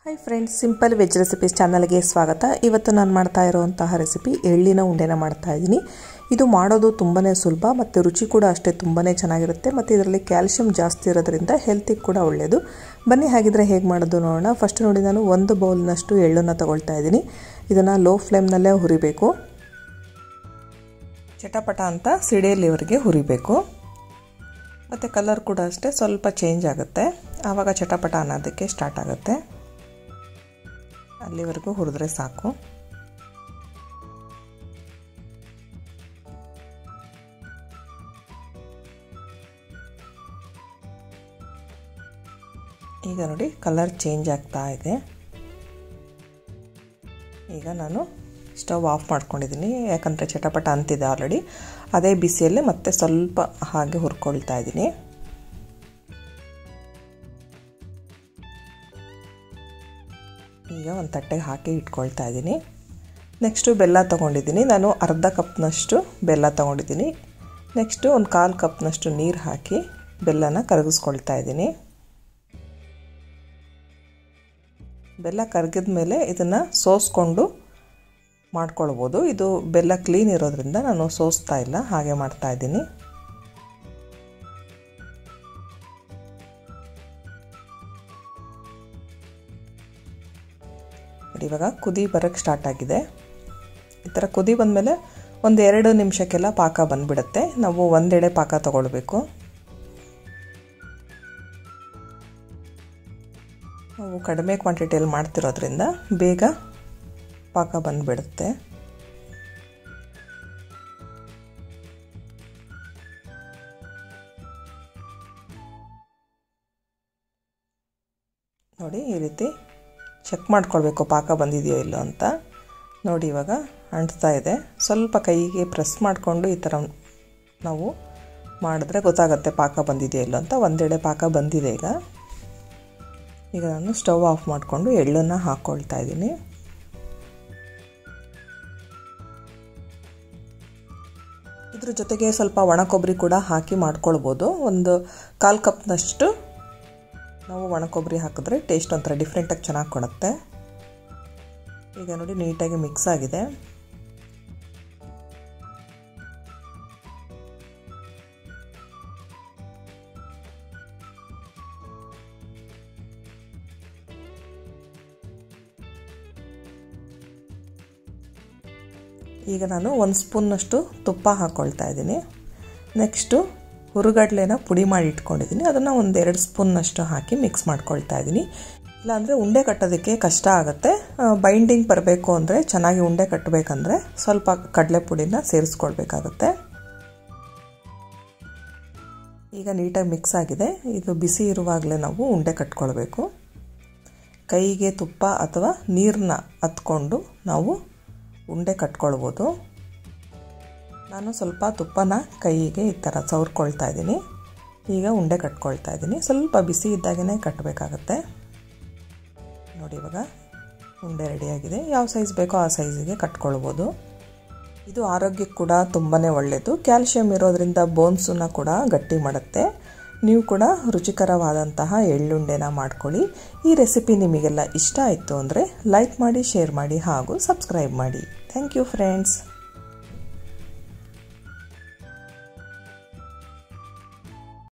hi friends simple veg recipes ಚಾನಲ್ಗೆ ಸ್ವಾಗತ ಇವತ್ತು ನಾನು ಮಾಡ್ತಾ ಇರುವಂತಹ ರೆಸಿಪಿ ಎಳ್ಳಿನ ಉಂಡೆನ ಮಾಡ್ತಾ ಇದ್ದೀನಿ ಇದು ಮಾಡೋದು ತುಂಬಾ ಸುಲಭ ಮತ್ತು ರುಚಿ ಕೂಡ ಅಷ್ಟೇ ತುಂಬಾ ಚೆನ್ನಾಗಿರುತ್ತೆ ಮತ್ತು ಇದರಲ್ಲಿ ಕ್ಯಾಲ್ಶಿಯಂ ಜಾಸ್ತಿ ಇರೋದ್ರಿಂದ ಹೆಲ್ತಿಗೆ ಕೂಡ ಒಳ್ಳೆಯದು ಬನ್ನಿ ಹಾಗಿದ್ರೆ ಹೇಗೆ ಮಾಡೋದು ನೋಡೋಣ ಫಸ್ಟ್ ನೋಡಿ ನಾನು ಒಂದು ಬೌಲ್ನಷ್ಟು ಎಳ್ಳನ್ನು ತಗೊಳ್ತಾ ಇದ್ದೀನಿ ಇದನ್ನು ಲೋ ಫ್ಲೇಮ್ನಲ್ಲೇ ಹುರಿಬೇಕು ಚಟಪಟ ಅಂತ ಸಿಡಿಯಲ್ಲಿವರೆಗೆ ಹುರಿಬೇಕು ಮತ್ತು ಕಲರ್ ಕೂಡ ಅಷ್ಟೇ ಸ್ವಲ್ಪ ಚೇಂಜ್ ಆಗುತ್ತೆ ಆವಾಗ ಚಟಪಟ ಅನ್ನೋದಕ್ಕೆ ಸ್ಟಾರ್ಟ್ ಆಗುತ್ತೆ ಅಲ್ಲಿವರೆಗೂ ಹುರಿದ್ರೆ ಸಾಕು ಈಗ ನೋಡಿ ಕಲರ್ ಚೇಂಜ್ ಆಗ್ತಾ ಇದೆ ಈಗ ನಾನು ಸ್ಟವ್ ಆಫ್ ಮಾಡ್ಕೊಂಡಿದ್ದೀನಿ ಯಾಕಂದರೆ ಚಟಪಟ ಅಂತಿದೆ ಆಲ್ರೆಡಿ ಅದೇ ಬಿಸಿಯಲ್ಲೇ ಮತ್ತೆ ಸ್ವಲ್ಪ ಹಾಗೆ ಹುರ್ಕೊಳ್ತಾ ಇದ್ದೀನಿ ಈಗ ಒಂದು ತಟ್ಟೆಗೆ ಹಾಕಿ ಇಟ್ಕೊಳ್ತಾ ಇದ್ದೀನಿ ನೆಕ್ಸ್ಟು ಬೆಲ್ಲ ತೊಗೊಂಡಿದ್ದೀನಿ ನಾನು ಅರ್ಧ ಕಪ್ನಷ್ಟು ಬೆಲ್ಲ ತೊಗೊಂಡಿದ್ದೀನಿ ನೆಕ್ಸ್ಟು ಒಂದು ಕಾಲು ಕಪ್ನಷ್ಟು ನೀರು ಹಾಕಿ ಬೆಲ್ಲನ ಕರಗಿಸ್ಕೊಳ್ತಾ ಇದ್ದೀನಿ ಬೆಲ್ಲ ಕರಗಿದ ಮೇಲೆ ಇದನ್ನು ಸೋಸ್ಕೊಂಡು ಮಾಡ್ಕೊಳ್ಬೋದು ಇದು ಬೆಲ್ಲ ಕ್ಲೀನ್ ಇರೋದ್ರಿಂದ ನಾನು ಸೋಸ್ತಾ ಇಲ್ಲ ಹಾಗೆ ಮಾಡ್ತಾ ಇದ್ದೀನಿ ಇವಾಗ ಕುದಿ ಬರೋಕ್ಕೆ ಸ್ಟಾರ್ಟ್ ಆಗಿದೆ ಈ ಥರ ಕುದಿ ಬಂದಮೇಲೆ ಒಂದು ಎರಡು ನಿಮಿಷಕ್ಕೆಲ್ಲ ಪಾಕ ಬಂದುಬಿಡುತ್ತೆ ನಾವು ಒಂದೆಡೆ ಪಾಕ ತಗೊಳ್ಬೇಕು ನಾವು ಕಡಿಮೆ ಕ್ವಾಂಟಿಟಿಯಲ್ಲಿ ಮಾಡ್ತಿರೋದ್ರಿಂದ ಬೇಗ ಪಾಕ ಬಂದುಬಿಡುತ್ತೆ ನೋಡಿ ಈ ರೀತಿ ಚೆಕ್ ಮಾಡ್ಕೊಳ್ಬೇಕು ಪಾಕ ಬಂದಿದೆಯೋ ಇಲ್ಲೋ ಅಂತ ನೋಡಿ ಇವಾಗ ಅಂಟ್ತಾ ಇದೆ ಸ್ವಲ್ಪ ಕೈಗೆ ಪ್ರೆಸ್ ಮಾಡಿಕೊಂಡು ಈ ಥರ ನಾವು ಮಾಡಿದ್ರೆ ಗೊತ್ತಾಗುತ್ತೆ ಪಾಕ ಬಂದಿದೆಯೋ ಇಲ್ಲೋ ಅಂತ ಒಂದೆಡೆ ಪಾಕ ಬಂದಿದೆ ಈಗ ಈಗ ನಾನು ಸ್ಟವ್ ಆಫ್ ಮಾಡಿಕೊಂಡು ಎಳ್ಳನ್ನು ಹಾಕ್ಕೊಳ್ತಾ ಇದ್ದೀನಿ ಇದ್ರ ಜೊತೆಗೆ ಸ್ವಲ್ಪ ಒಣ ಕೊಬ್ಬರಿ ಕೂಡ ಹಾಕಿ ಮಾಡ್ಕೊಳ್ಬೋದು ಒಂದು ಕಾಲು ಕಪ್ನಷ್ಟು ನಾವು ಒಣ ಕೊಬ್ಬರಿ ಹಾಕಿದ್ರೆ ಟೇಸ್ಟ್ ಒಂಥರ ಡಿಫ್ರೆಂಟಾಗಿ ಚೆನ್ನಾಗಿ ಕೊಡುತ್ತೆ ಈಗ ನೋಡಿ ನೀಟಾಗಿ ಮಿಕ್ಸ್ ಆಗಿದೆ ಈಗ ನಾನು ಒಂದು ಸ್ಪೂನ್ನಷ್ಟು ತುಪ್ಪ ಹಾಕ್ಕೊಳ್ತಾ ಇದ್ದೀನಿ ನೆಕ್ಸ್ಟು ಹುರುಗಡ್ಲೆನ ಪುಡಿ ಮಾಡಿ ಇಟ್ಕೊಂಡಿದ್ದೀನಿ ಅದನ್ನು ಒಂದೆರಡು ಸ್ಪೂನ್ನಷ್ಟು ಹಾಕಿ ಮಿಕ್ಸ್ ಮಾಡ್ಕೊಳ್ತಾ ಇದ್ದೀನಿ ಇಲ್ಲಾಂದರೆ ಉಂಡೆ ಕಟ್ಟೋದಕ್ಕೆ ಕಷ್ಟ ಆಗುತ್ತೆ ಬೈಂಡಿಂಗ್ ಬರಬೇಕು ಅಂದರೆ ಚೆನ್ನಾಗಿ ಉಂಡೆ ಕಟ್ಟಬೇಕಂದ್ರೆ ಸ್ವಲ್ಪ ಕಡಲೆ ಪುಡಿನ ಸೇರಿಸ್ಕೊಳ್ಬೇಕಾಗತ್ತೆ ಈಗ ನೀಟಾಗಿ ಮಿಕ್ಸ್ ಆಗಿದೆ ಇದು ಬಿಸಿ ಇರುವಾಗಲೇ ನಾವು ಉಂಡೆ ಕಟ್ಕೊಳ್ಬೇಕು ಕೈಗೆ ತುಪ್ಪ ಅಥವಾ ನೀರನ್ನ ಹತ್ಕೊಂಡು ನಾವು ಉಂಡೆ ಕಟ್ಕೊಳ್ಬೋದು ನಾನು ಸ್ವಲ್ಪ ತುಪ್ಪನ ಕೈಗೆ ಈ ಥರ ಸವರ್ಕೊಳ್ತಾ ಇದ್ದೀನಿ ಈಗ ಉಂಡೆ ಕಟ್ಕೊಳ್ತಾ ಇದ್ದೀನಿ ಸ್ವಲ್ಪ ಬಿಸಿ ಇದ್ದಾಗೇ ಕಟ್ಟಬೇಕಾಗತ್ತೆ ನೋಡಿ ಇವಾಗ ಉಂಡೆ ರೆಡಿಯಾಗಿದೆ ಯಾವ ಸೈಜ್ ಬೇಕೋ ಆ ಸೈಜಿಗೆ ಕಟ್ಕೊಳ್ಬೋದು ಇದು ಆರೋಗ್ಯಕ್ಕೆ ಕೂಡ ತುಂಬಾ ಒಳ್ಳೆಯದು ಕ್ಯಾಲ್ಶಿಯಂ ಇರೋದ್ರಿಂದ ಬೋನ್ಸನ್ನ ಕೂಡ ಗಟ್ಟಿ ಮಾಡುತ್ತೆ ನೀವು ಕೂಡ ರುಚಿಕರವಾದಂತಹ ಎಳ್ಳುಂಡೆನ ಮಾಡ್ಕೊಳ್ಳಿ ಈ ರೆಸಿಪಿ ನಿಮಗೆಲ್ಲ ಇಷ್ಟ ಆಯಿತು ಅಂದರೆ ಲೈಕ್ ಮಾಡಿ ಶೇರ್ ಮಾಡಿ ಹಾಗೂ ಸಬ್ಸ್ಕ್ರೈಬ್ ಮಾಡಿ ಥ್ಯಾಂಕ್ ಯು ಫ್ರೆಂಡ್ಸ್